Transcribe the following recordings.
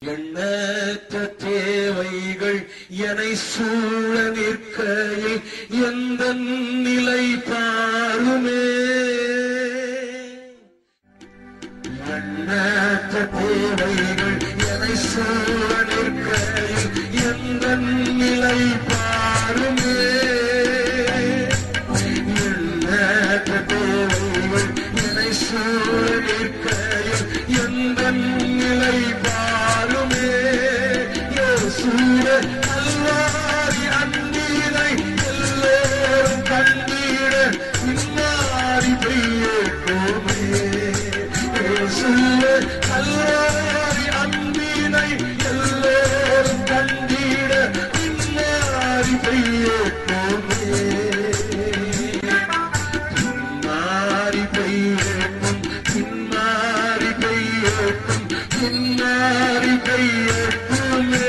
எண்ணற்ற தேவைகள் என்னை சூழ நிற்கையில் எந்த நிலை பாருமே எண்ணற்ற தேவைகள் என்னை சூழ நிற்கையில் எந்த நிலை பாருமே எண்ணற்ற தேவைகள் என்னை சூழ நிற்கையில் எந்த நிலை பாருமே இயேசுவே கல்வாரி அந்நீரை எல்லோரும் கண்டீட பின்னாடி பெய்யட்டுமே இயேசுவே கல்வாரி அந்நீரை எல்லோரும் கண்டீட பின்னாடி பெய்யட்டுமே பின்னாரி பெய்யட்டும் பின்னாரி பெய்யட்டும் பின்னாரி பெய்யட்டுமே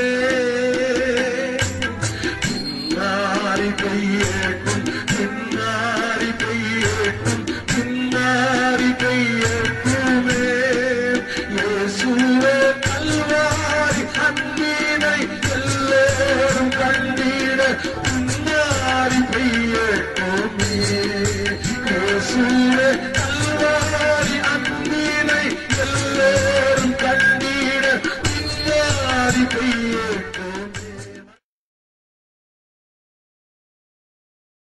பின்னாரி பெய்யட்டும் பின்னாரி பெய்யட்டும் பின்னாரி பெய்யட்டுமே இயேசுவே கல்வாரி அன்பினை எல்லோரும் கண்டிட